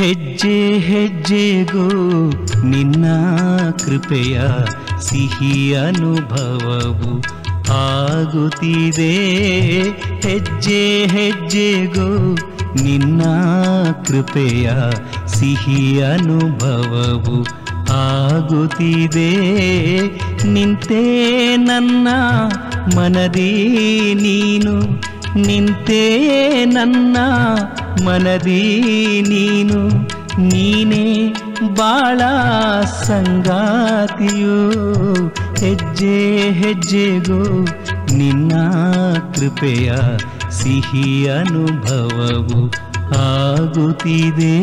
ಹೆಜ್ಜೆ ಹೆಜ್ಜೆಗೂ ನಿನ್ನ ಕೃಪೆಯ ಸಿಹಿ ಅನುಭವವು ಆಗುತ್ತಿದೆ ಹೆಜ್ಜೆ ಹೆಜ್ಜೆಗೂ ನಿನ್ನ ಕೃಪೆಯ ಸಿಹಿ ಅನುಭವವು ಆಗುತ್ತಿದೆ ನಿಂತೇ ನನ್ನ ಮನದಿ ನೀನು ನಿಂತೇ ನನ್ನ ಮನದಿ ನೀನು ನೀನೇ ಬಾಳ ಸಂಗಾತಿಯು ಹೆಜ್ಜೆ ಹೆಜ್ಜೆಗೂ ನಿನ್ನ ಕೃಪೆಯ ಸಿಹಿ ಅನುಭವವು ಆಗುತ್ತಿದೆ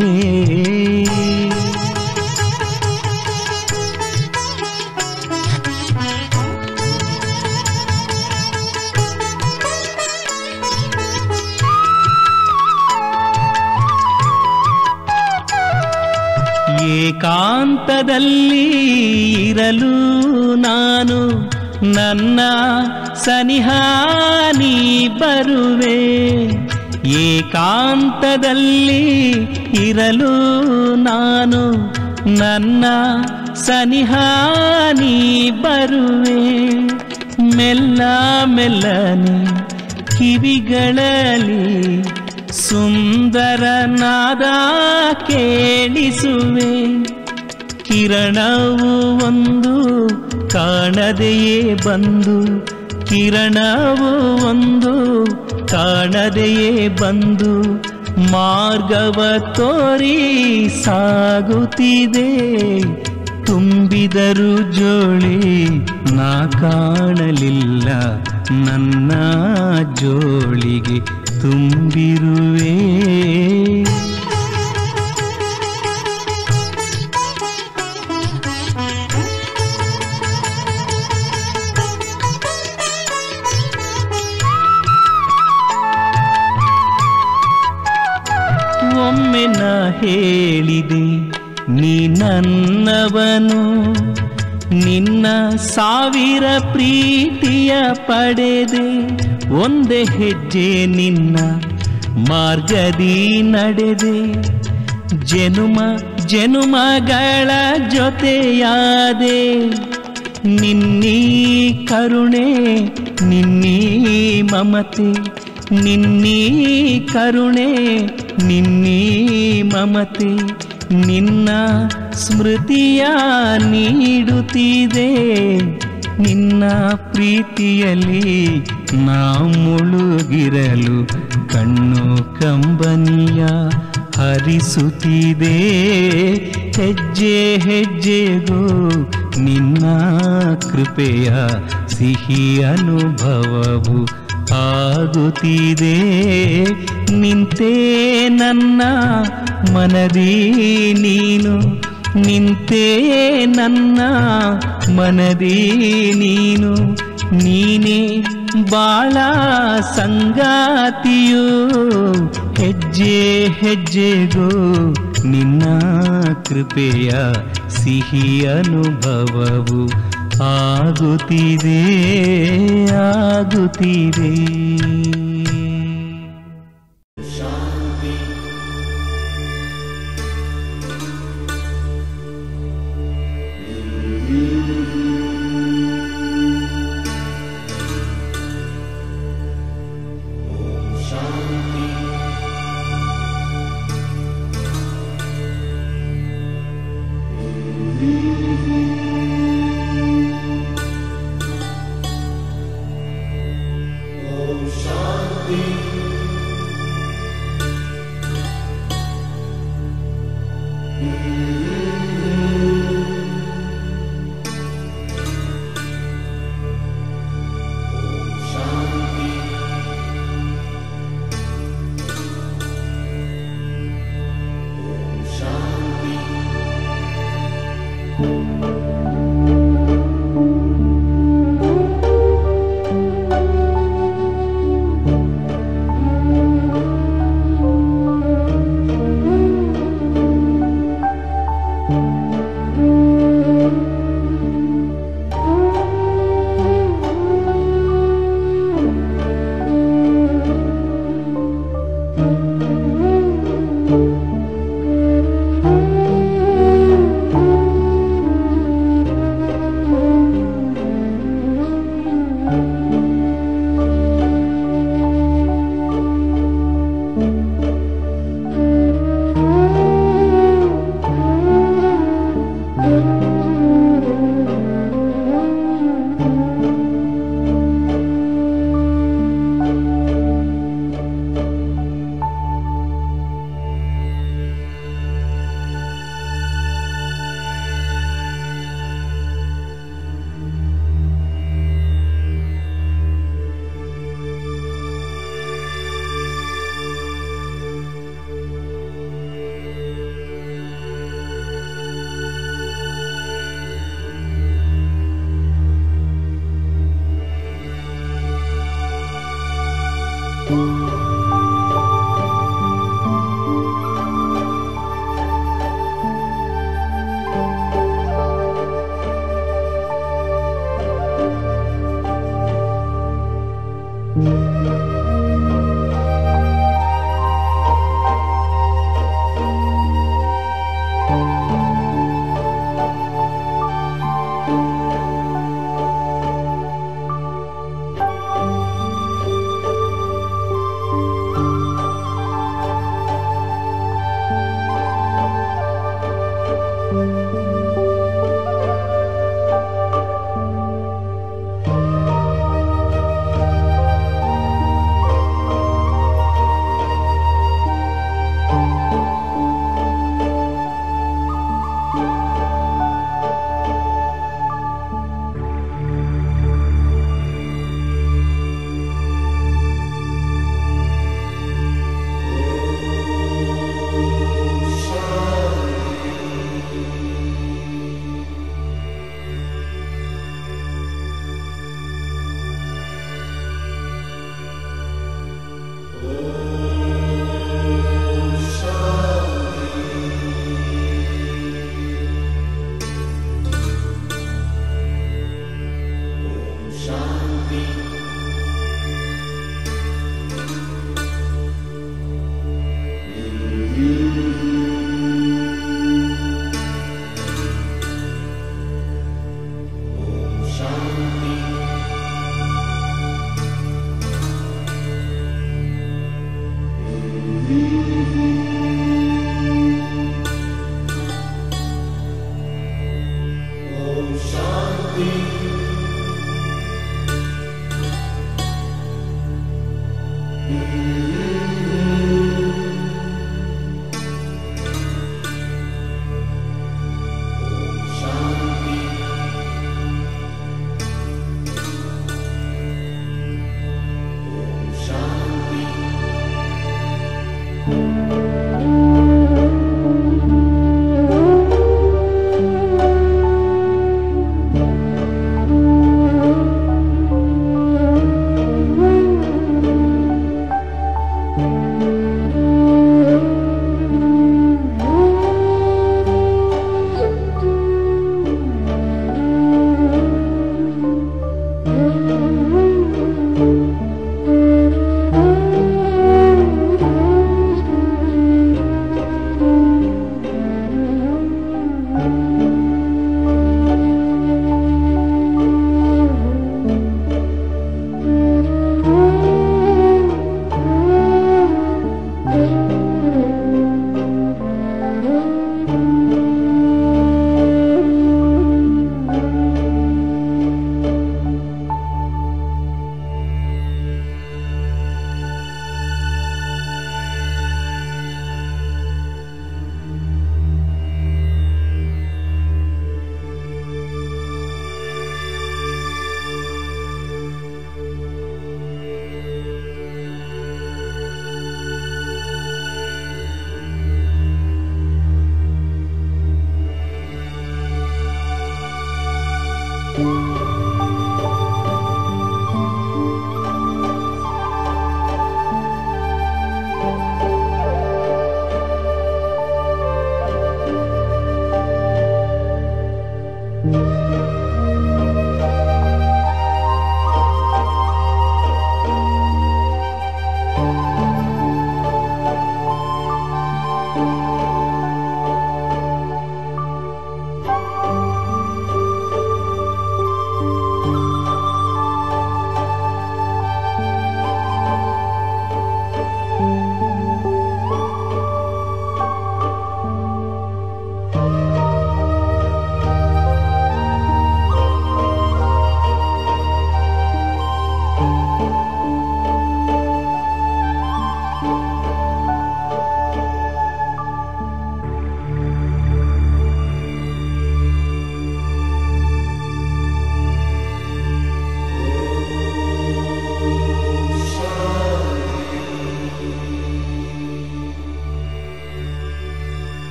ಏಕಾಂತದಲ್ಲಿ ಇರಲು ನಾನು ನನ್ನ ಸನಿಹಾನಿ ಬರುವೆ ಏಕಾಂತದಲ್ಲಿ ಇರಲು ನಾನು ನನ್ನ ಸನಿಹಾನಿ ಬರುವೆ ಮೆಲ್ಲ ಮೆಲ್ಲನೆ ಕಿವಿಗಳಲ್ಲಿ ಸುಂದರನಾದ ಕೇಳಿಸುವೆ ಕಿರಣವು ಒಂದು ಕಾಣದೆಯೇ ಬಂದು ಕಿರಣವು ಒಂದು ಕಾಣದೆಯೇ ಬಂದು ಮಾರ್ಗವ ತೋರಿ ಸಾಗುತ್ತಿದೆ ತುಂಬಿದರು ಜೋಳಿ ನಾ ಕಾಣಲಿಲ್ಲ ನನ್ನ ಜೋಳಿಗೆ ತುಂಬಿರುವೆ ಒಮ್ಮೆ ನಾ ಹೇಳಿದೆ ನೀ ನನ್ನವನು ನಿನ್ನ ಸಾವಿರ ಪ್ರೀತಿಯ ಪಡೆದೆ ಒಂದೇ ಹೆಜ್ಜೆ ನಿನ್ನ ಮಾರ್ಗದಿ ನಡೆದೆ ಜನುಮ ಜನುಮಗಳ ಜೊತೆಯಾದೆ ನಿನ್ನೀ ಕರುಣೆ ನಿನ್ನೀ ಮಮತೆ ನಿನ್ನೀ ಕರುಣೆ ನಿನ್ನೀ ಮಮತೆ ನಿನ್ನ ಸ್ಮೃತಿಯ ನೀಡುತ್ತಿದೆ ನಿನ್ನ ಪ್ರೀತಿಯಲ್ಲಿ ನಾ ಮುಳುಗಿರಲು ಕಣ್ಣು ಕಂಬನಿಯ ಹರಿಸುತ್ತಿದೆ ಹೆಜ್ಜೆ ಹೆಜ್ಜೆಗೂ ನಿನ್ನ ಕೃಪೆಯ ಸಿಹಿ ಅನುಭವವು ಆಗುತ್ತಿದೆ ನಿಂತೇ ನನ್ನ ಮನದಿ ನೀನು ನಿಂತೇ ನನ್ನ ಮನದಿ ನೀನು ನೀನೇ ಬಾಳ ಸಂಗಾತಿಯು ಹೆಜ್ಜೆ ಹೆಜ್ಜೆಗೂ ನಿನ್ನ ಕೃಪೆಯ ಸಿಹಿ ಅನುಭವವು ಆಗುತ್ತಿದೆ ಆಗುತ್ತಿದೆ Shanti.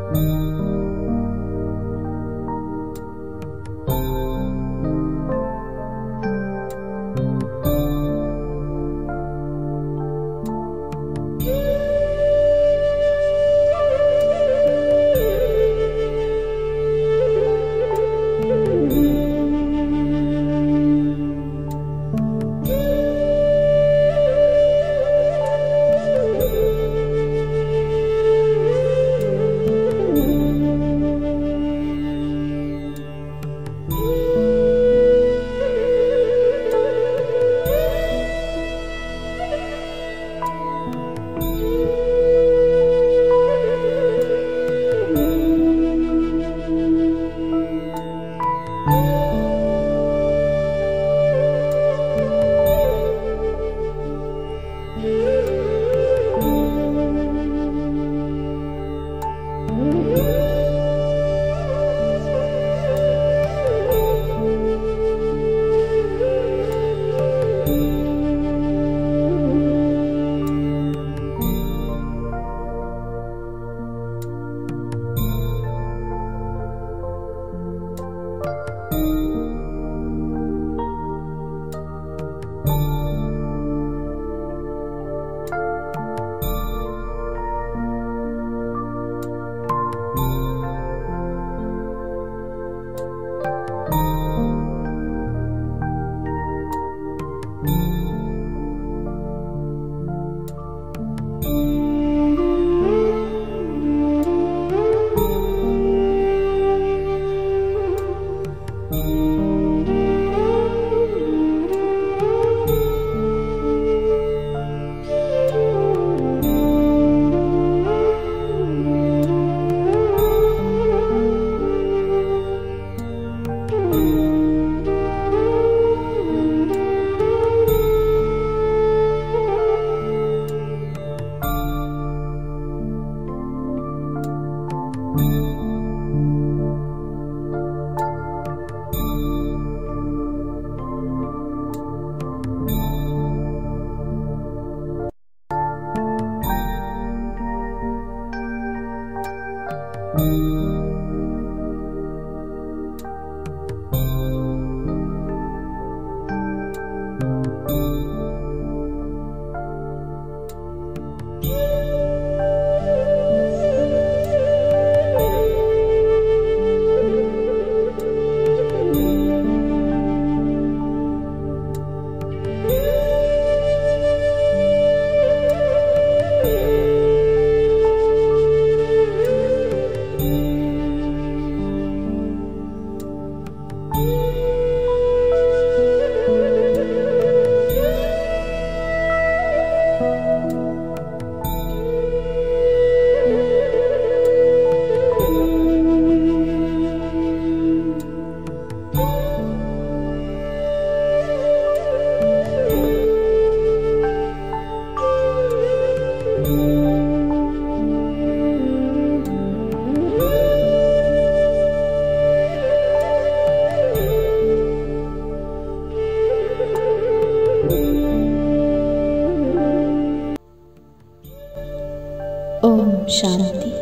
ಓಂ ಶಾಂತಿ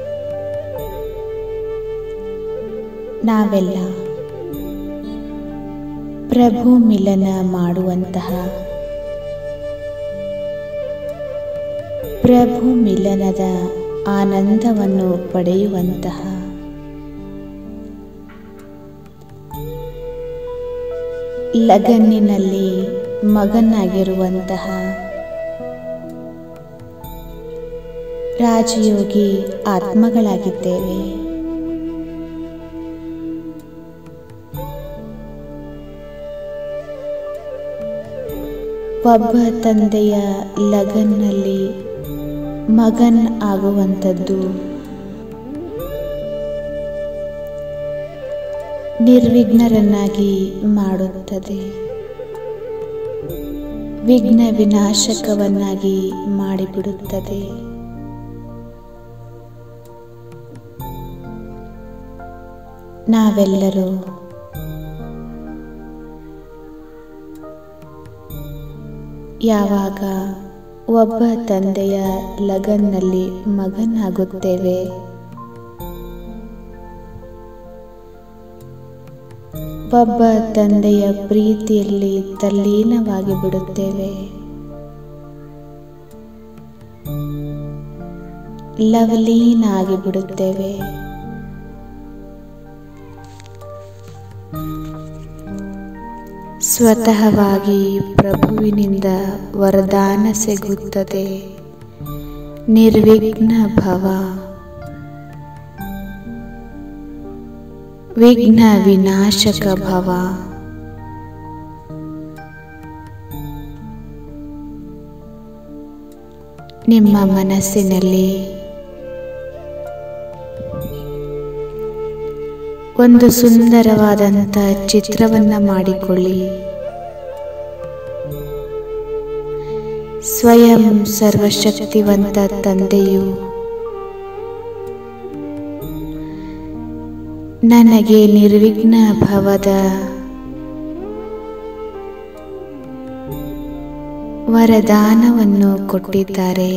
ನಾವೆಲ್ಲ ಪ್ರಭು ಮಿಲನ ಮಾಡುವಂತಹ ಪ್ರಭು ಮಿಲನದ ಆನಂದವನ್ನು ಪಡೆಯುವಂತಹ ಲಗನ್ನಿನಲ್ಲಿ ಮಗನಾಗಿರುವಂತಹ ರಾಜಯೋಗಿ ಆತ್ಮಗಳಾಗಿದ್ದೇವೆ ಒಬ್ಬ ತಂದೆಯ ಲಗನ್ನಲ್ಲಿ ಮಗನ್ ಆಗುವಂಥದ್ದು ನಿರ್ವಿಘ್ನರನ್ನಾಗಿ ಮಾಡುತ್ತದೆ ವಿಘ್ನ ವಿನಾಶಕವನ್ನಾಗಿ ಮಾಡಿಬಿಡುತ್ತದೆ ನಾವೆಲ್ಲರೂ ಯಾವಾಗ ಒಬ್ಬ ತಂದೆಯ ಲಗನ್ನಲ್ಲಿ ಮಗನಾಗುತ್ತೇವೆ ಒಬ್ಬ ತಂದೆಯ ಪ್ರೀತಿಯಲ್ಲಿ ತಲ್ಲೀನವಾಗಿ ಬಿಡುತ್ತೇವೆ ಲವಲೀನ ಆಗಿ ಬಿಡುತ್ತೇವೆ ಸ್ವತಃವಾಗಿ ಪ್ರಭುವಿನಿಂದ ವರದಾನ ಸಿಗುತ್ತದೆ ನಿರ್ವಿಘ್ನ ಭವ ವಿಘ್ನ ವಿನಾಶಕ ಭವ ನಿಮ್ಮ ಮನಸ್ಸಿನಲ್ಲಿ ಒಂದು ಸುಂದರವಾದಂಥ ಚಿತ್ರವನ್ನ ಮಾಡಿಕೊಳ್ಳಿ ಸ್ವಯಂ ಸರ್ವಶಕ್ತಿವಂತ ತಂದೆಯು ನನಗೆ ನಿರ್ವಿಘ್ನ ಭವದ ವರದಾನವನ್ನು ಕೊಟ್ಟಿದ್ದಾರೆ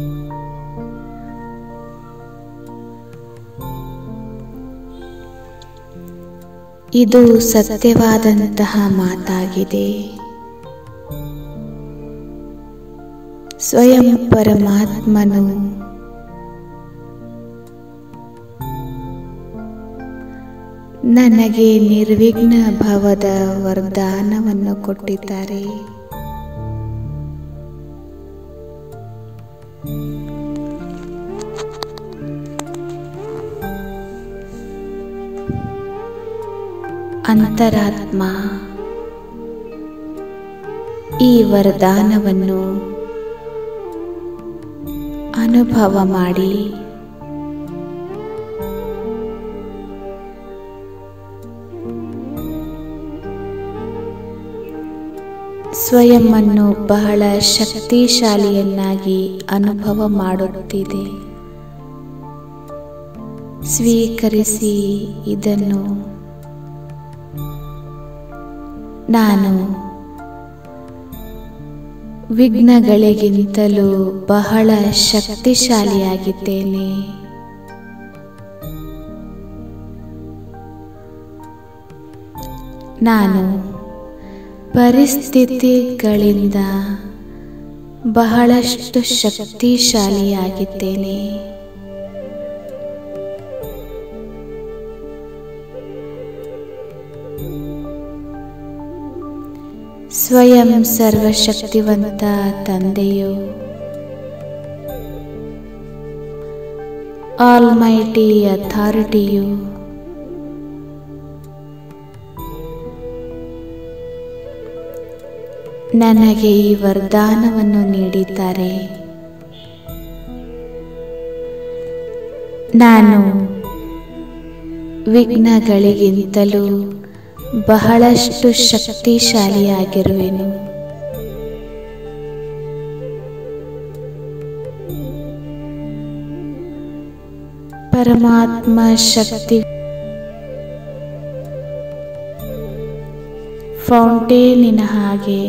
ಇದು ಸತ್ಯವಾದಂತಹ ಮಾತಾಗಿದೆ ಸ್ವಯಂ ಪರಮಾತ್ಮನು ನನಗೆ ನಿರ್ವಿಘ್ನ ಭವದ ವರದಾನವನ್ನು ಕೊಟ್ಟಿದ್ದಾರೆ ಅಂತರಾತ್ಮ ಈ ವರದಾನವನ್ನು ಅನುಭವ ಮಾಡಿ ಸ್ವಯಂವನ್ನು ಬಹಳ ಶಕ್ತಿಶಾಲಿಯನ್ನಾಗಿ ಅನುಭವ ಮಾಡುತ್ತಿದೆ ಸ್ವೀಕರಿಸಿ ಇದನ್ನು ನಾನು ವಿಘ್ನಗಳಿಗಿಂತಲೂ ಬಹಳ ಶಕ್ತಿಶಾಲಿಯಾಗಿದ್ದೇನೆ ನಾನು ಪರಿಸ್ಥಿತಿಗಳಿಂದ ಬಹಳಷ್ಟು ಶಕ್ತಿಶಾಲಿಯಾಗಿದ್ದೇನೆ ಸ್ವಯಂ ಸರ್ವಶಕ್ತಿವಂತ ತಂದೆಯು ಆಲ್ಮೈಟಿ ಅಥಾರಿಟಿಯು ನನಗೆ ಈ ವರದಾನವನ್ನು ನೀಡಿದ್ದಾರೆ ನಾನು ವಿಘ್ನಗಳಿಗಿಂತಲೂ ಬಹಳಷ್ಟು ಶಕ್ತಿಶಾಲಿಯಾಗಿರುವೆನು ಪರಮಾತ್ಮ ಶಕ್ತಿ ಫೌಂಟೇನಿನ ಹಾಗೆ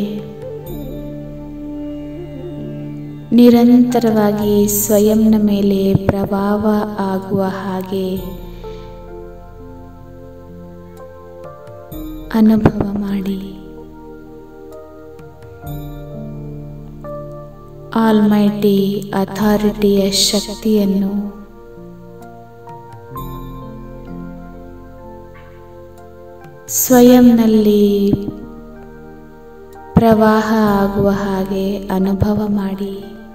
ನಿರಂತರವಾಗಿ ಸ್ವಯಂನ ಮೇಲೆ ಪ್ರಭಾವ ಆಗುವ ಹಾಗೆ ಅನುಭವ ಮಾಡಿ ಆಲ್ಮೈಟಿ ಅಥಾರಿಟಿಯ ಶಕ್ತಿಯನ್ನು ಸ್ವಯಂನಲ್ಲಿ ಪ್ರವಾಹ ಆಗುವ ಹಾಗೆ ಅನುಭವ ಮಾಡಿ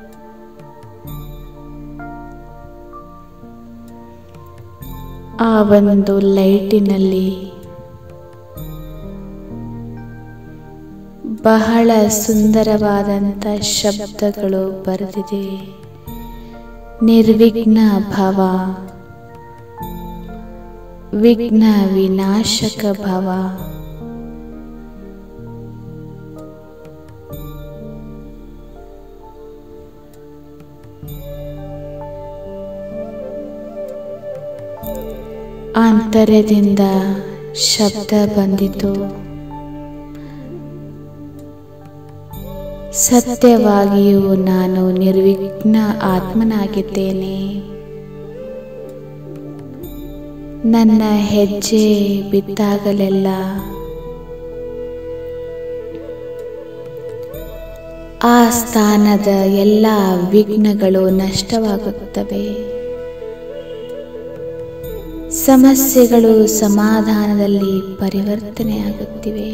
ಆ ಒಂದು ಲೈಟಿನಲ್ಲಿ ಬಹಳ ಸುಂದರವಾದಂಥ ಶಬ್ದಗಳು ಬರೆದಿದೆ ನಿರ್ವಿಘ್ನ ಭವ ವಿಘ್ನ ವಿನಾಶಕ ಭವ ಆಂತರ್ಯದಿಂದ ಶಬ್ದ ಬಂದಿತು ಸತ್ಯವಾಗಿಯೂ ನಾನು ನಿರ್ವಿಘ್ನ ಆತ್ಮನಾಗಿದ್ದೇನೆ ನನ್ನ ಹೆಜ್ಜೆ ಬಿದ್ದಾಗಲೆಲ್ಲ ಸ್ಥಾನದ ಎಲ್ಲ ವಿಘ್ನಗಳು ನಷ್ಟವಾಗುತ್ತವೆ ಸಮಸ್ಯೆಗಳು ಸಮಾಧಾನದಲ್ಲಿ ಪರಿವರ್ತನೆಯಾಗುತ್ತಿವೆ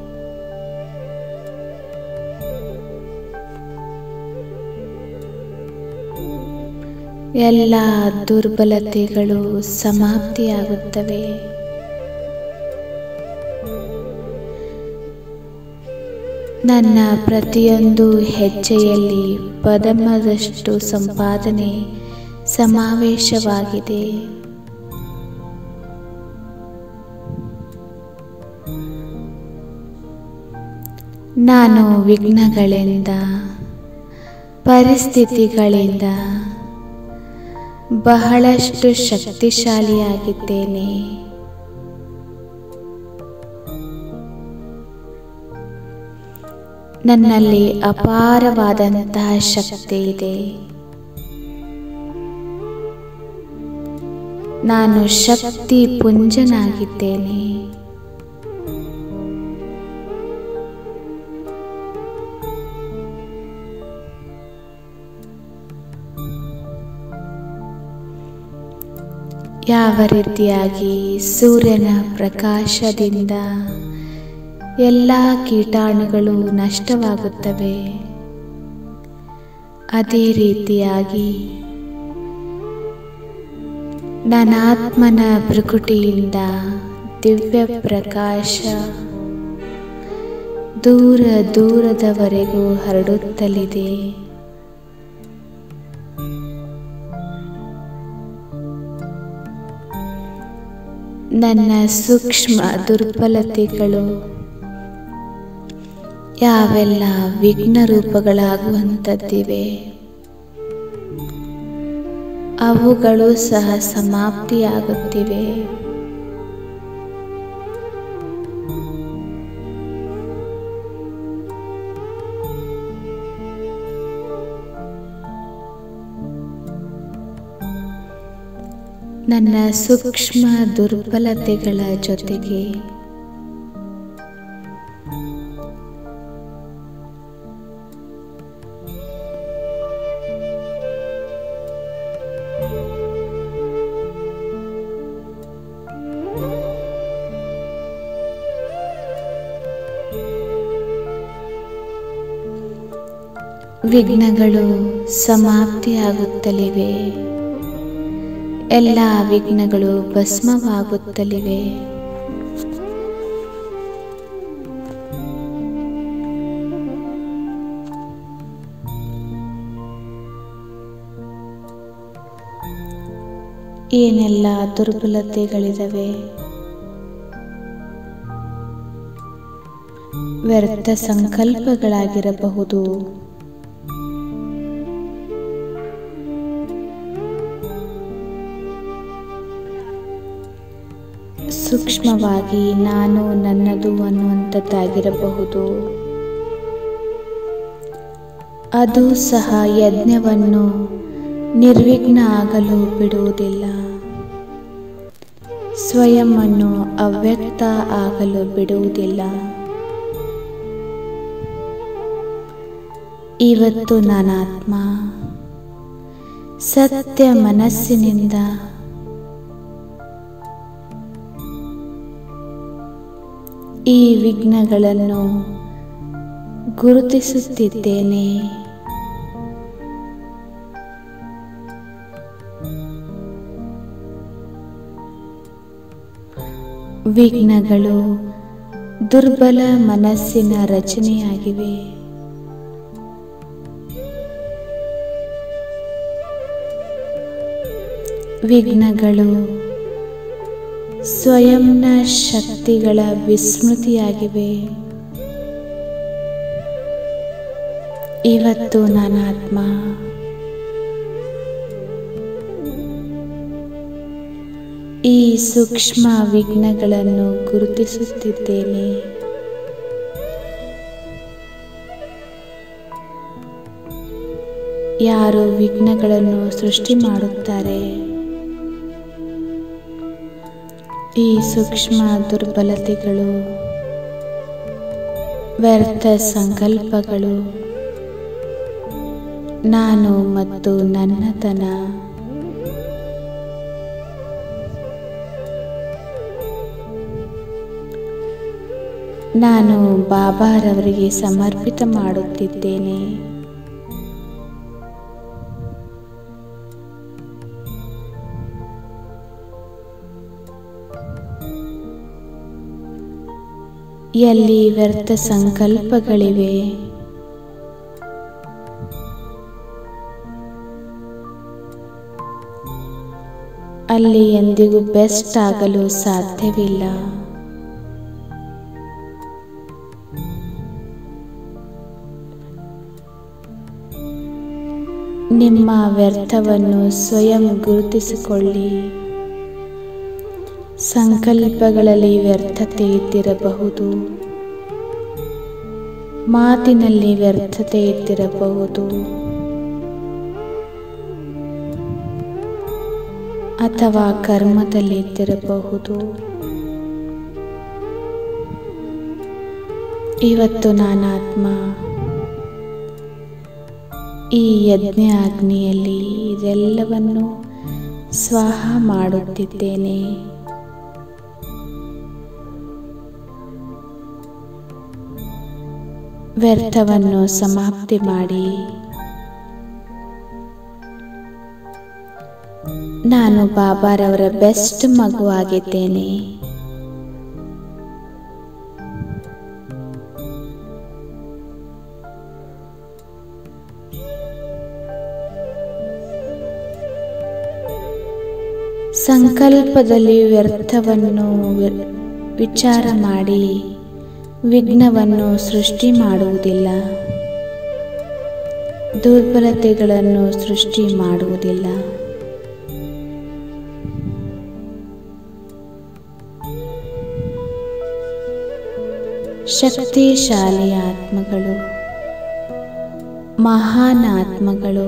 ಎಲ್ಲ ದುರ್ಬಲತೆಗಳು ಸಮಾಪ್ತಿಯಾಗುತ್ತವೆ ನನ್ನ ಪ್ರತಿಯೊಂದು ಹೆಜ್ಜೆಯಲ್ಲಿ ಪದಮದಷ್ಟು ಸಂಪಾದನೆ ಸಮಾವೇಶವಾಗಿದೆ ನಾನು ವಿಘ್ನಗಳಿಂದ ಪರಿಸ್ಥಿತಿಗಳಿಂದ ಬಹಳಷ್ಟು ಶಕ್ತಿಶಾಲಿಯಾಗಿದ್ದೇನೆ ನನ್ನಲ್ಲಿ ಅಪಾರವಾದಂತಹ ಶಕ್ತಿ ಇದೆ ನಾನು ಶಕ್ತಿ ಪುಂಜನಾಗಿದ್ದೇನೆ ಯಾವ ರೀತಿಯಾಗಿ ಸೂರ್ಯನ ಪ್ರಕಾಶದಿಂದ ಎಲ್ಲ ಕೀಟಾಣುಗಳು ನಷ್ಟವಾಗುತ್ತವೆ ಅದೇ ರೀತಿಯಾಗಿ ನನಾತ್ಮನ ಭೃಕುಟಿಯಿಂದ ದಿವ್ಯ ಪ್ರಕಾಶ ದೂರ ದೂರದವರೆಗೂ ಹರಡುತ್ತಲಿದೆ ನನ್ನ ಸೂಕ್ಷ್ಮ ದುರ್ಬಲತೆಗಳು ಯಾವೆಲ್ಲ ವಿಘ್ನ ರೂಪಗಳಾಗುವಂಥದ್ದಿವೆ ಅವುಗಳು ಸಹ ಸಮಾಪ್ತಿಯಾಗುತ್ತಿವೆ ನನ್ನ ಸೂಕ್ಷ್ಮ ದುರ್ಬಲತೆಗಳ ಜೊತೆಗೆ ವಿಘ್ನಗಳು ಸಮಾಪ್ತಿಯಾಗುತ್ತಲಿವೆ ಎಲ್ಲ ವಿಘ್ನಗಳು ಭಸ್ಮವಾಗುತ್ತಲಿವೆ ಏನೆಲ್ಲ ದುರ್ಬಲತೆಗಳಿದಾವೆ ವ್ಯರ್ಥ ಸಂಕಲ್ಪಗಳಾಗಿರಬಹುದು ಸೂಕ್ಷ್ಮವಾಗಿ ನಾನು ನನ್ನದು ಅನ್ನುವಂಥದ್ದಾಗಿರಬಹುದು ಅದು ಸಹ ಯಜ್ಞವನ್ನು ನಿರ್ವಿಘ್ನ ಆಗಲು ಬಿಡುವುದಿಲ್ಲ ಸ್ವಯಂ ಅನ್ನು ಅವ್ಯಕ್ತ ಆಗಲು ಬಿಡುವುದಿಲ್ಲ ಇವತ್ತು ನಾನಾತ್ಮ ಸತ್ಯ ಮನಸ್ಸಿನಿಂದ ಈ ವಿಘ್ನಗಳನ್ನು ಗುರುತಿಸುತ್ತಿದ್ದೇನೆ ವಿಘ್ನಗಳು ದುರ್ಬಲ ಮನಸ್ಸಿನ ರಚನೆಯಾಗಿವೆ ವಿಘ್ನಗಳು ಸ್ವಯಂನ ಶಕ್ತಿಗಳ ವಿಸ್ಮೃತಿಯಾಗಿವೆ ಇವತ್ತು ನಾನಾತ್ಮ ಈ ಸೂಕ್ಷ್ಮ ವಿಘ್ನಗಳನ್ನು ಗುರುತಿಸುತ್ತಿದ್ದೇನೆ ಯಾರು ವಿಘ್ನಗಳನ್ನು ಸೃಷ್ಟಿ ಮಾಡುತ್ತಾರೆ ಈ ಸೂಕ್ಷ್ಮ ದುರ್ಬಲತೆಗಳು ವ್ಯರ್ಥ ಸಂಕಲ್ಪಗಳು ನಾನು ಮತ್ತು ನನ್ನತನ ನಾನು ಬಾಬಾರವರಿಗೆ ಸಮರ್ಪಿತ ಮಾಡುತ್ತಿದ್ದೇನೆ ಎಲ್ಲಿ ವ್ಯರ್ಥ ಸಂಕಲ್ಪಗಳಿವೆ ಅಲ್ಲಿ ಎಂದಿಗೂ ಬೆಸ್ಟ್ ಆಗಲು ಸಾಧ್ಯವಿಲ್ಲ ನಿಮ್ಮ ವ್ಯರ್ಥವನ್ನು ಸ್ವಯಂ ಗುರುತಿಸಿಕೊಳ್ಳಿ ಸಂಕಲ್ಪಗಳಲ್ಲಿ ವ್ಯರ್ಥತೆ ಇದ್ದಿರಬಹುದು ಮಾತಿನಲ್ಲಿ ವ್ಯರ್ಥತೆ ಇದ್ದಿರಬಹುದು ಅಥವಾ ಕರ್ಮದಲ್ಲಿ ಇದ್ದಿರಬಹುದು ಇವತ್ತು ನಾನಾತ್ಮ ಈ ಯಜ್ಞ ಅಗ್ನಿಯಲ್ಲಿ ಇದೆಲ್ಲವನ್ನು ಸ್ವಾಹ ಮಾಡುತ್ತಿದ್ದೇನೆ ವ್ಯರ್ಥವನ್ನು ಸಮಾಪ್ತಿ ಮಾಡಿ ನಾನು ಬಾಬಾರವರ ಬೆಸ್ಟ್ ಮಗುವಾಗಿದ್ದೇನೆ ಸಂಕಲ್ಪದಲ್ಲಿ ವ್ಯರ್ಥವನ್ನು ವಿ- ವಿಚಾರ ಮಾಡಿ ವಿಘ್ನವನ್ನು ಸೃಷ್ಟಿ ಮಾಡುವುದಿಲ್ಲ ದುರ್ಬಲತೆಗಳನ್ನು ಸೃಷ್ಟಿ ಮಾಡುವುದಿಲ್ಲ ಶಕ್ತಿಶಾಲಿ ಆತ್ಮಗಳು ಮಹಾನ್ ಆತ್ಮಗಳು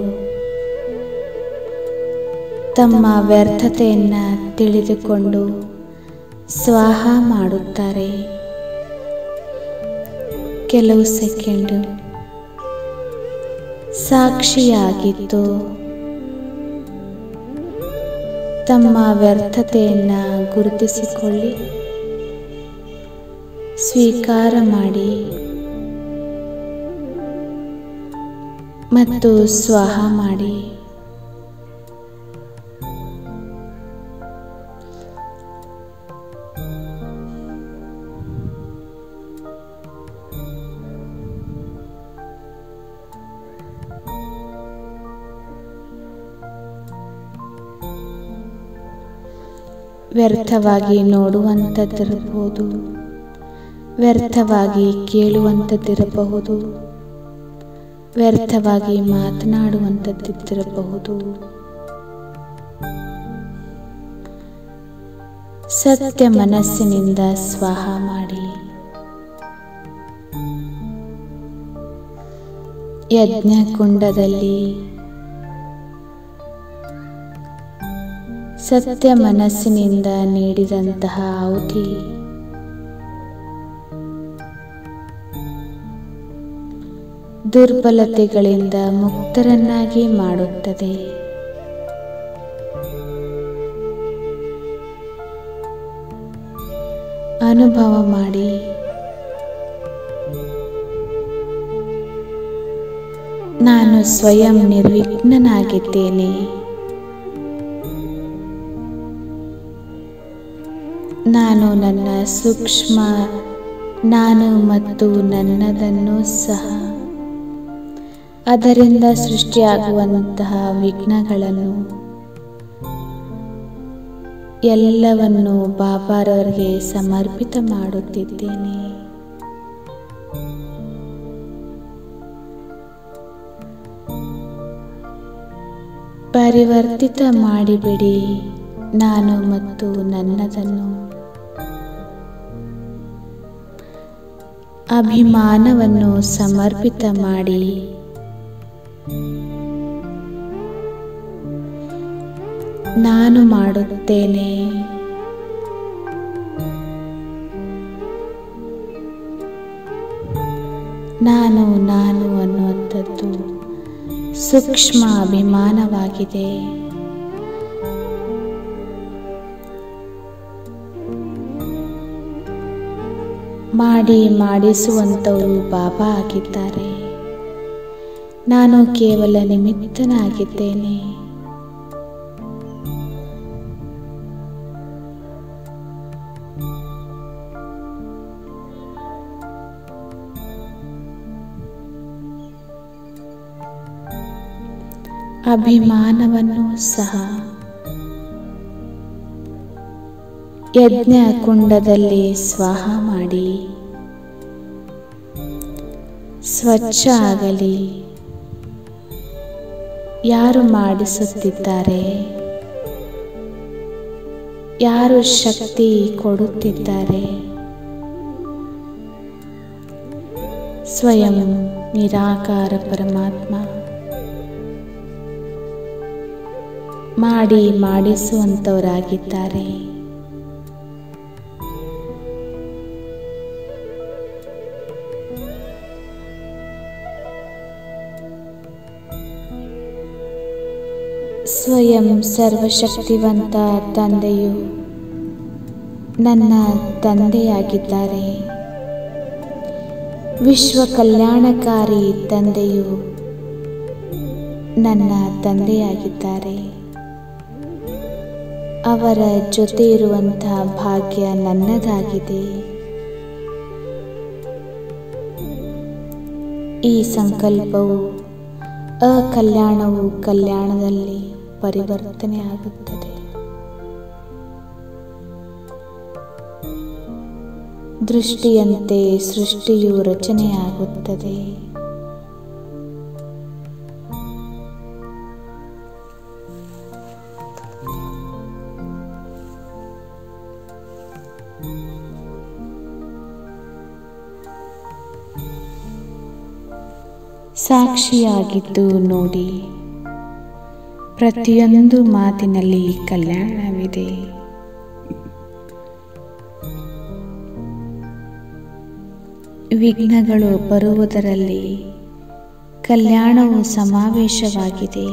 ತಮ್ಮ ವ್ಯರ್ಥತೆಯನ್ನು ತಿಳಿದುಕೊಂಡು ಸ್ವಾಹ ಮಾಡುತ್ತಾರೆ ಕೆಲವು ಸೆಕೆಂಡು ಸಾಕ್ಷಿಯಾಗಿದ್ದು ತಮ್ಮ ವ್ಯರ್ಥತೆಯನ್ನು ಗುರುತಿಸಿಕೊಳ್ಳಿ ಸ್ವೀಕಾರ ಮಾಡಿ ಮತ್ತು ಸ್ವಾಹ ಮಾಡಿ ವ್ಯರ್ಥವಾಗಿ ನೋಡುವಂಥದ್ದಿರಬಹುದು ವ್ಯರ್ಥವಾಗಿ ಕೇಳುವಂಥದ್ದಿರಬಹುದು ವ್ಯರ್ಥವಾಗಿ ಮಾತನಾಡುವಂಥದ್ದಿರಬಹುದು ಸತ್ಯ ಮನಸ್ಸಿನಿಂದ ಸ್ವಾಹ ಮಾಡಿ ಯಜ್ಞ ಕುಂಡದಲ್ಲಿ ಸತ್ಯ ಮನಸ್ಸಿನಿಂದ ನೀಡಿದಂತಹ ಔಧಿ ದುರ್ಬಲತೆಗಳಿಂದ ಮುಕ್ತರನ್ನಾಗಿ ಮಾಡುತ್ತದೆ ಅನುಭವ ಮಾಡಿ ನಾನು ಸ್ವಯಂ ನಿರ್ವಿಘ್ನನಾಗಿದ್ದೇನೆ ನಾನು ನನ್ನ ಸೂಕ್ಷ್ಮ ನಾನು ಮತ್ತು ನನ್ನದನ್ನು ಸಹ ಅದರಿಂದ ಸೃಷ್ಟಿಯಾಗುವಂತಹ ವಿಘ್ನಗಳನ್ನು ಎಲ್ಲವನ್ನು ಬಾಬಾರವರಿಗೆ ಸಮರ್ಪಿತ ಮಾಡುತ್ತಿದ್ದೇನೆ ಪರಿವರ್ತಿತ ಮಾಡಿಬಿಡಿ ನಾನು ಮತ್ತು ನನ್ನದನ್ನು ಅಭಿಮಾನವನ್ನು ಸಮರ್ಪಿತ ಮಾಡಿ ನಾನು ಮಾಡುತ್ತೇನೆ ನಾನು ನಾನು ಅನ್ನುವಂಥದ್ದು ಸೂಕ್ಷ್ಮ ಅಭಿಮಾನವಾಗಿದೆ ಮಾಡಿ ಮಾಡಿಸುವಂಥವರು ಬಾಬಾ ಆಗಿದ್ದಾರೆ ನಾನು ಕೇವಲ ನಿಮಿತ್ತನಾಗಿದ್ದೇನೆ ಅಭಿಮಾನವನ್ನು ಸಹ ಯಜ್ಞ ಕುಂಡದಲ್ಲಿ ಸ್ವಾಹ ಮಾಡಿ ಸ್ವಚ್ಛ ಆಗಲಿ ಯಾರು ಮಾಡಿಸುತ್ತಿದ್ದಾರೆ ಯಾರು ಶಕ್ತಿ ಕೊಡುತ್ತಿದ್ದಾರೆ ಸ್ವಯಂ ನಿರಾಕಾರ ಪರಮಾತ್ಮ ಮಾಡಿ ಮಾಡಿಸುವಂಥವರಾಗಿದ್ದಾರೆ ಸ್ವಯಂ ಸರ್ವಶಕ್ತಿವಂತ ತಂದೆಯು ನನ್ನ ತಂದೆಯಾಗಿದ್ದಾರೆ ವಿಶ್ವ ಕಲ್ಯಾಣಕಾರಿ ತಂದೆಯು ನನ್ನ ತಂದೆಯಾಗಿದ್ದಾರೆ ಅವರ ಜೊತೆ ಇರುವಂತಹ ಭಾಗ್ಯ ನನ್ನದಾಗಿದೆ ಈ ಸಂಕಲ್ಪವು ಅಕಲ್ಯಾಣವು ಕಲ್ಯಾಣದಲ್ಲಿ ಪರಿವರ್ತನೆ ಆಗುತ್ತದೆ ದೃಷ್ಟಿಯಂತೆ ಸೃಷ್ಟಿಯು ರಚನೆಯಾಗುತ್ತದೆ ಸಾಕ್ಷಿಯಾಗಿದ್ದು ನೋಡಿ ಪ್ರತಿಯೊಂದು ಮಾತಿನಲ್ಲಿ ಕಲ್ಯಾಣವಿದೆ ವಿಘ್ನಗಳು ಬರುವುದರಲ್ಲಿ ಕಲ್ಯಾಣವು ಸಮಾವೇಶವಾಗಿದೆ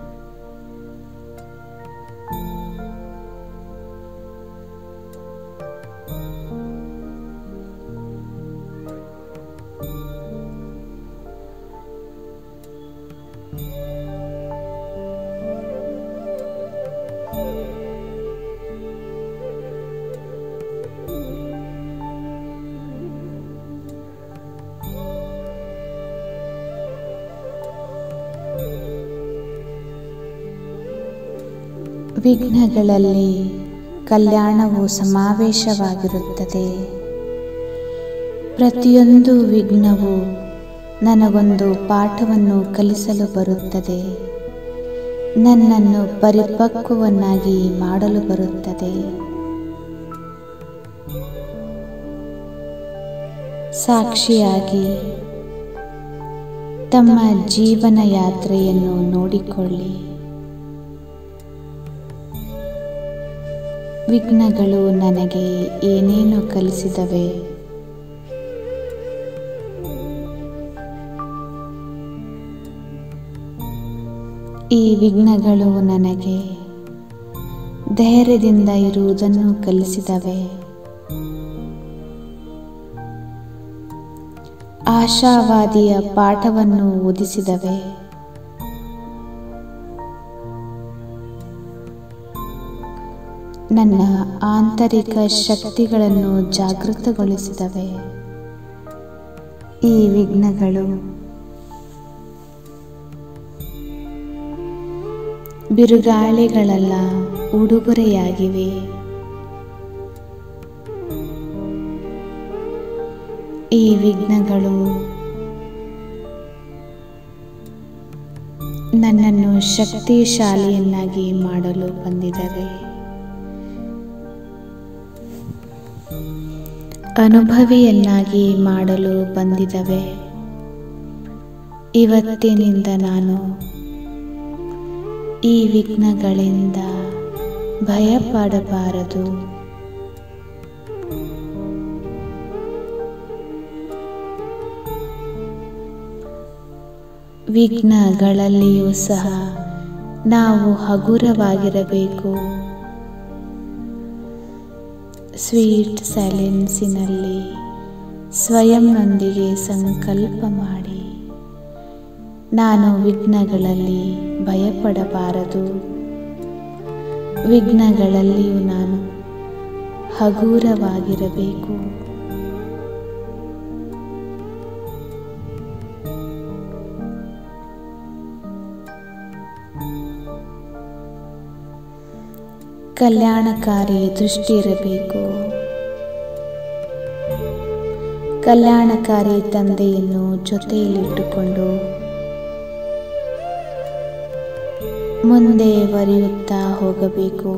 ವಿಘ್ನಗಳಲ್ಲಿ ಕಲ್ಯಾಣವು ಸಮಾವೇಶವಾಗಿರುತ್ತದೆ ಪ್ರತಿಯೊಂದು ವಿಘ್ನವು ನನಗೊಂದು ಪಾಠವನ್ನು ಕಲಿಸಲು ಬರುತ್ತದೆ ನನ್ನನ್ನು ಪರಿಪಕ್ವವನ್ನಾಗಿ ಮಾಡಲು ಬರುತ್ತದೆ ಸಾಕ್ಷಿಯಾಗಿ ತಮ್ಮ ಜೀವನ ಯಾತ್ರೆಯನ್ನು ನೋಡಿಕೊಳ್ಳಿ ವಿಘ್ನಗಳು ನನಗೆ ಏನೇನು ಕಲಿಸಿದವೆ ಈ ವಿಘ್ನಗಳು ನನಗೆ ಧೈರ್ಯದಿಂದ ಇರುವುದನ್ನು ಕಲಿಸಿದವೆ ಆಶಾವಾದಿಯ ಪಾಠವನ್ನು ಓದಿಸಿದವೆ ನನ್ನ ಆಂತರಿಕ ಶಕ್ತಿಗಳನ್ನು ಜಾಗೃತಗೊಳಿಸಿದವೆ ಈ ವಿಘ್ನಗಳು ಬಿರುಗಾಳಿಗಳಲ್ಲ ಉಡುಗೊರೆಯಾಗಿವೆ ಈ ವಿಘ್ನಗಳು ನನ್ನನ್ನು ಶಕ್ತಿಶಾಲಿಯನ್ನಾಗಿ ಮಾಡಲು ಬಂದಿದವೆ ಅನುಭವಿಯನ್ನಾಗಿ ಮಾಡಲು ಬಂದಿದವೆ ಇವತ್ತಿನಿಂದ ನಾನು ಈ ವಿಘ್ನಗಳಿಂದ ಭಯಪಡಬಾರದು ವಿಘ್ನಗಳಲ್ಲಿಯೂ ಸಹ ನಾವು ಹಗುರವಾಗಿರಬೇಕು ಸ್ವೀಟ್ ಸೈಲೆನ್ಸಿನಲ್ಲಿ ಸ್ವಯಂನೊಂದಿಗೆ ಸಂಕಲ್ಪ ಮಾಡಿ ನಾನು ವಿಘ್ನಗಳಲ್ಲಿ ಭಯಪಡಬಾರದು ವಿಘ್ನಗಳಲ್ಲಿಯೂ ನಾನು ಹಗೂರವಾಗಿರಬೇಕು ಕಲ್ಯಾಣಕಾರಿ ದೃಷ್ಟಿ ಇರಬೇಕು ಕಲ್ಯಾಣಕಾರಿ ತಂದೆಯನ್ನು ಜೊತೆಯಲ್ಲಿಟ್ಟುಕೊಂಡು ಮುಂದೆ ಬರೆಯುತ್ತಾ ಹೋಗಬೇಕು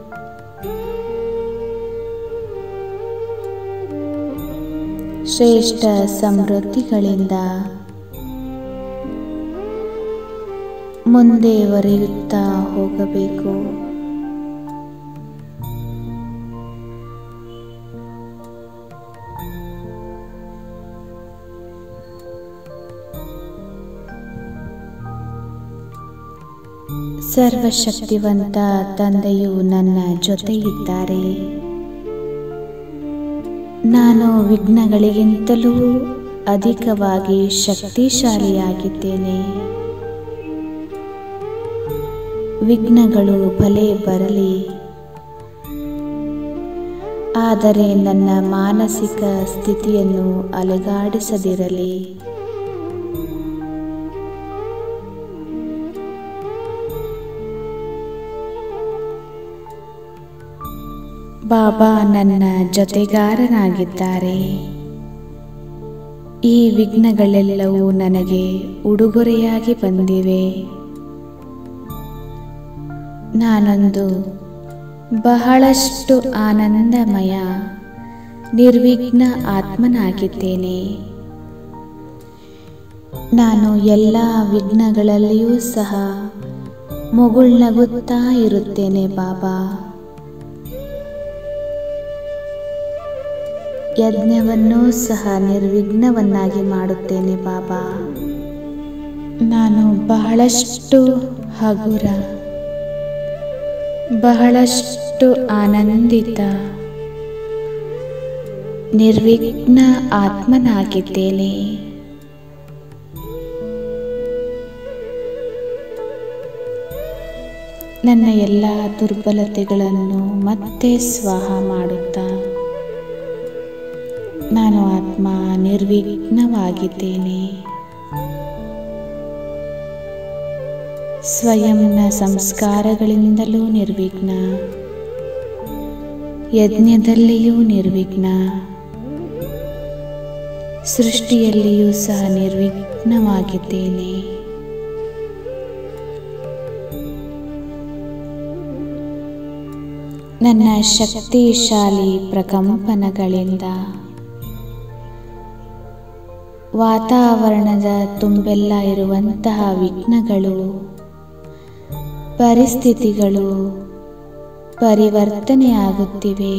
ಶ್ರೇಷ್ಠ ಸಮೃದ್ಧಿಗಳಿಂದ ಮುಂದೆ ಬರೆಯುತ್ತಾ ಹೋಗಬೇಕು ಸರ್ವಶಕ್ತಿವಂತ ತಂದೆಯು ನನ್ನ ಜೊತೆ ಇದ್ದಾರೆ ನಾನು ವಿಘ್ನಗಳಿಗಿಂತಲೂ ಅಧಿಕವಾಗಿ ಶಕ್ತಿಶಾಲಿಯಾಗಿದ್ದೇನೆ ವಿಘ್ನಗಳು ಭಲೆ ಬರಲಿ ಆದರೆ ನನ್ನ ಮಾನಸಿಕ ಸ್ಥಿತಿಯನ್ನು ಅಲುಗಾಡಿಸದಿರಲಿ ಬಾಬಾ ನನ್ನ ಜೊತೆಗಾರನಾಗಿದ್ದಾರೆ ಈ ವಿಘ್ನಗಳೆಲ್ಲವೂ ನನಗೆ ಉಡುಗೊರೆಯಾಗಿ ಬಂದಿವೆ ನಾನೊಂದು ಬಹಳಷ್ಟು ಆನಂದಮಯ ನಿರ್ವಿಘ್ನ ಆತ್ಮನಾಗಿದ್ದೇನೆ ನಾನು ಎಲ್ಲ ವಿಘ್ನಗಳಲ್ಲಿಯೂ ಸಹ ಮುಗುಳ್ನಗುತ್ತಾ ಇರುತ್ತೇನೆ ಬಾಬಾ ಯಜ್ಞವನ್ನೂ ಸಹ ನಿರ್ವಿಘ್ನವನ್ನಾಗಿ ಮಾಡುತ್ತೇನೆ ಬಾಬಾ ನಾನು ಬಹಳಷ್ಟು ಹಗುರ ಬಹಳಷ್ಟು ಆನಂದಿತ ನಿರ್ವಿಘ್ನ ಆತ್ಮನಾಗಿದ್ದೇನೆ ನನ್ನ ಎಲ್ಲ ದುರ್ಬಲತೆಗಳನ್ನು ಮತ್ತೆ ಸ್ವಾಹ ಮಾಡುತ್ತಾ ನಾನು ಆತ್ಮ ನಿರ್ವಿಘ್ನವಾಗಿದ್ದೇನೆ ಸ್ವಯಂನ ಸಂಸ್ಕಾರಗಳಿಂದಲೂ ನಿರ್ವಿಘ್ನ ಯಜ್ಞದಲ್ಲಿಯೂ ನಿರ್ವಿಘ್ನ ಸೃಷ್ಟಿಯಲ್ಲಿಯೂ ಸಹ ನಿರ್ವಿಘ್ನವಾಗಿದ್ದೇನೆ ನನ್ನ ಶಕ್ತಿಶಾಲಿ ಪ್ರಕಂಪನಗಳಿಂದ ವಾತಾವರಣದ ತುಂಬೆಲ್ಲ ಇರುವಂತಹ ವಿಘ್ನಗಳು ಪರಿಸ್ಥಿತಿಗಳು ಪರಿವರ್ತನೆಯಾಗುತ್ತಿವೆ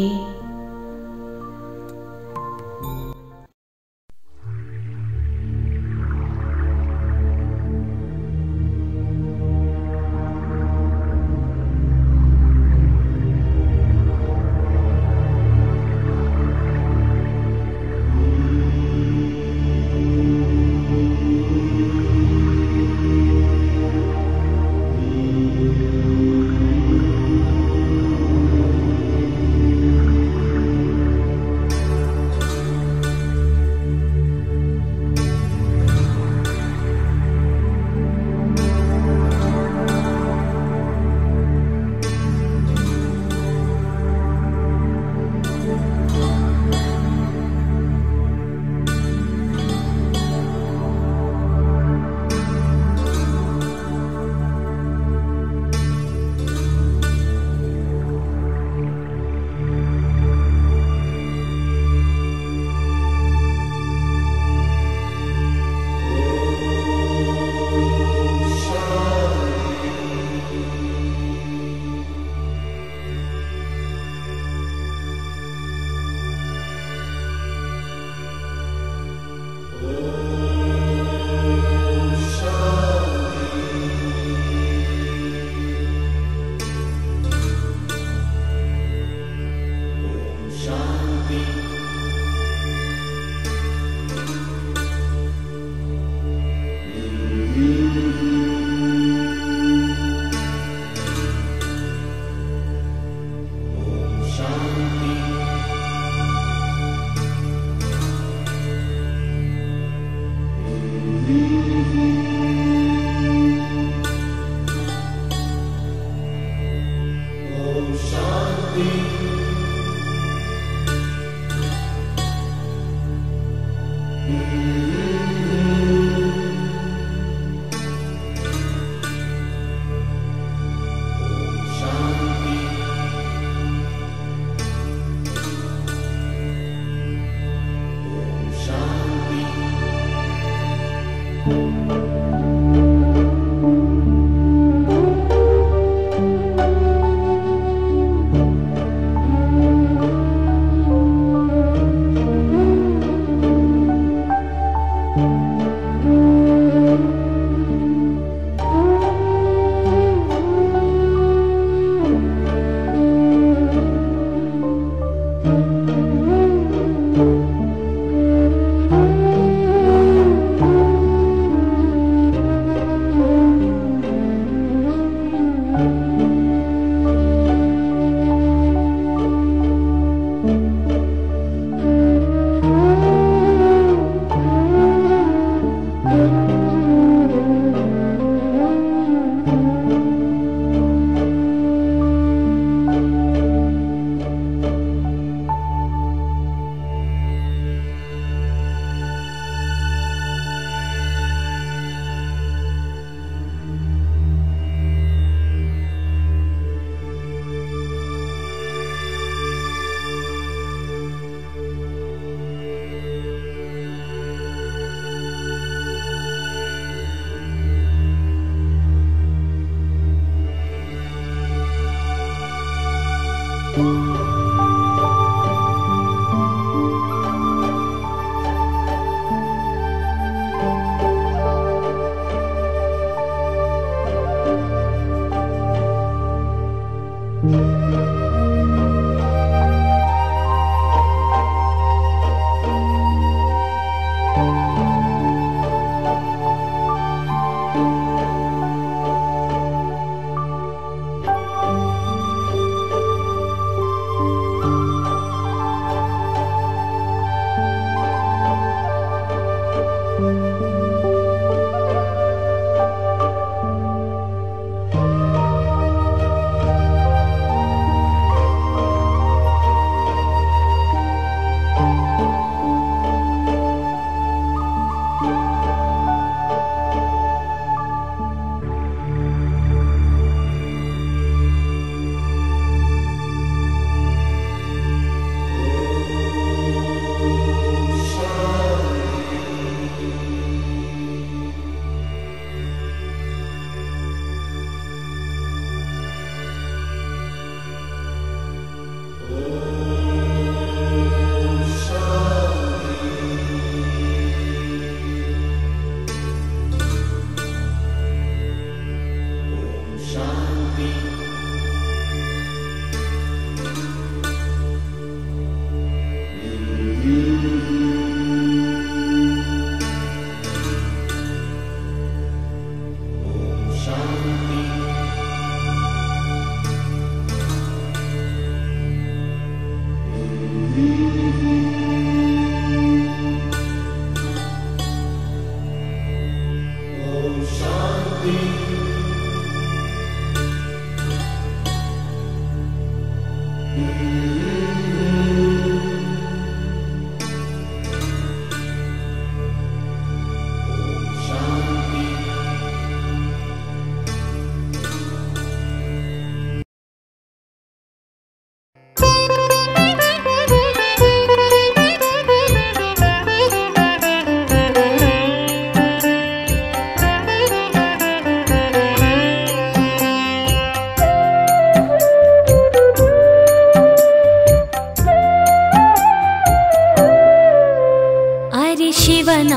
ಅರಿ ಶಿವನ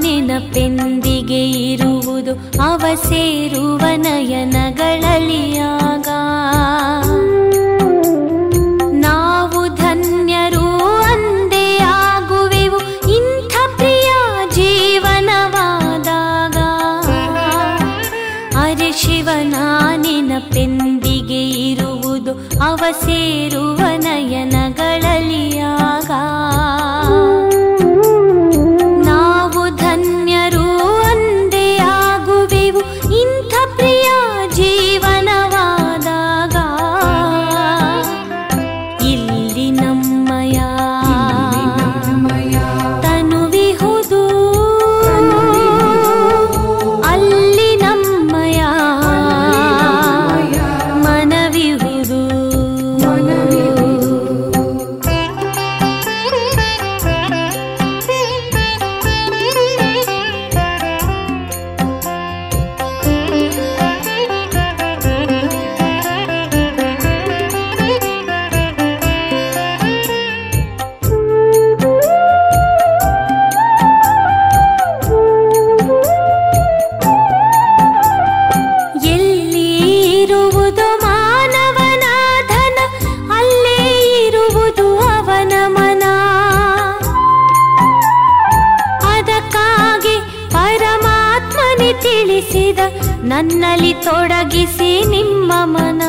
ನೆನಪೆಂದಿಗೆ ಇರುವುದು ಅವ ಸೇರುವ ನಯನಗಳಲಿಯಾಗ ನಾವು ಧನ್ಯರು ಅಂದೇ ಆಗುವೆವು ಇಂಥ ಪ್ರಿಯ ಜೀವನವಾದಾಗ ಅರೆ ಶಿವನ ನೆನಪೆಂದಿಗೆ ಇರುವುದು ಅವ ಸೇರುವ ನಯನಗಳಲಿಯಾಗ ನಾವು ಧನ್ಯರು ಅಂದೇ ಆಗುವೆವು ಇಂಥ ಪ್ರಿಯ ಜೀವನವಾದಾಗ ತೊಡಗಿಸಿ ನಿಮ್ಮ ಮನ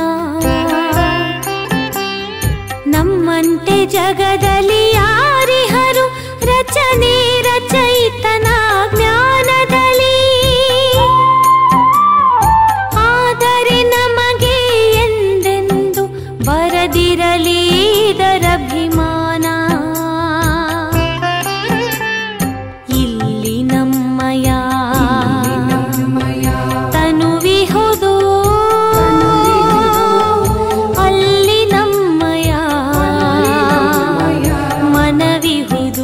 ನಮ್ಮಂತೆ ಜಗದಲ್ಲಿ ಯಾರಿಹರು ರಚನೆ ರಚಯಿತನ ಜ್ಞಾನದಲ್ಲಿ ಆದರೆ ನಮಗೆ ಎಂದೆಂದು ಬರದಿರಲಿ ಇದರಭಿಮಾನ ಇಲ್ಲಿ ನಮ್ಮಯ ತನುವಿಹುದು ಅಲ್ಲಿ ನಮ್ಮಯ ಮನವಿಹುದು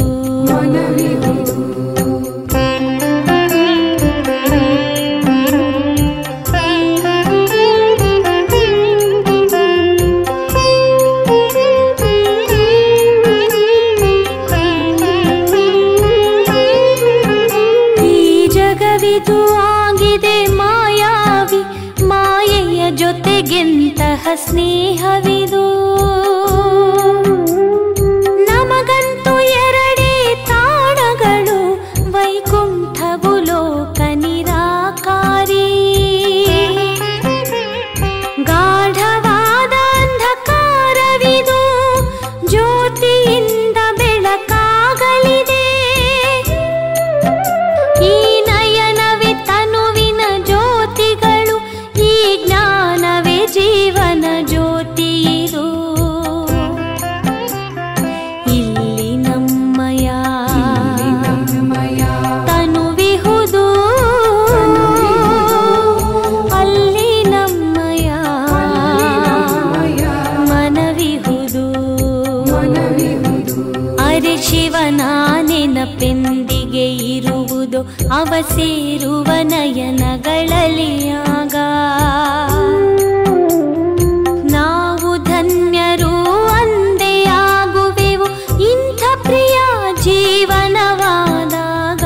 ಈ ಜಗವಿದು ಆಗಿದೆ ಮಾಯಾವಿ ಮಾಯೆಯ ಜೊತೆಗೆಂತಹ ಸ್ನೇಹವಿದು ನಮಗಂತೂ ಎರಡೇ ತಾಣಗಳು ವೈಕುಂಠವು ಲೋಕ ನಿರಾಕಾರಿ ಗಾಢವಾದ ಅಂಧಕಾರವಿದು ಜ್ಯೋತಿಯಿಂದ ಬೆಳಕಾಗಲಿದೆ ಈ ನಯನವೇ ತನುವಿನ ಜ್ಯೋತಿಗಳು ಈ ಜ್ಞಾನವೇ ಜೀವನ ಜ್ಯೋತಿ ಇದು ಇಲ್ಲಿ ನಮ್ಮಯ ತನುವಿಹುದು ಅಲ್ಲಿ ನಮ್ಮಯ ಮನವಿಹುದು ಅರೆ ಶಿವನ ನೆನಪೆಂದಿಗೆ ಇರುವುದು ಅವ ಸೇರುವ ನಯನಗಳಲ್ಲಿ ಆಗ ನಾವು ಧನ್ಯರು ಅಂದೇ ಆಗುವೆವು ಇಂಥ ಪ್ರಿಯ ಜೀವನವಾದಾಗ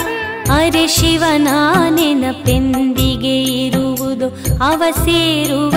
ಅರೆ ಶಿವನ ನೆನಪೆಂದಿಗೆ ಇರುವುದು ಅವ ಸೇರುವ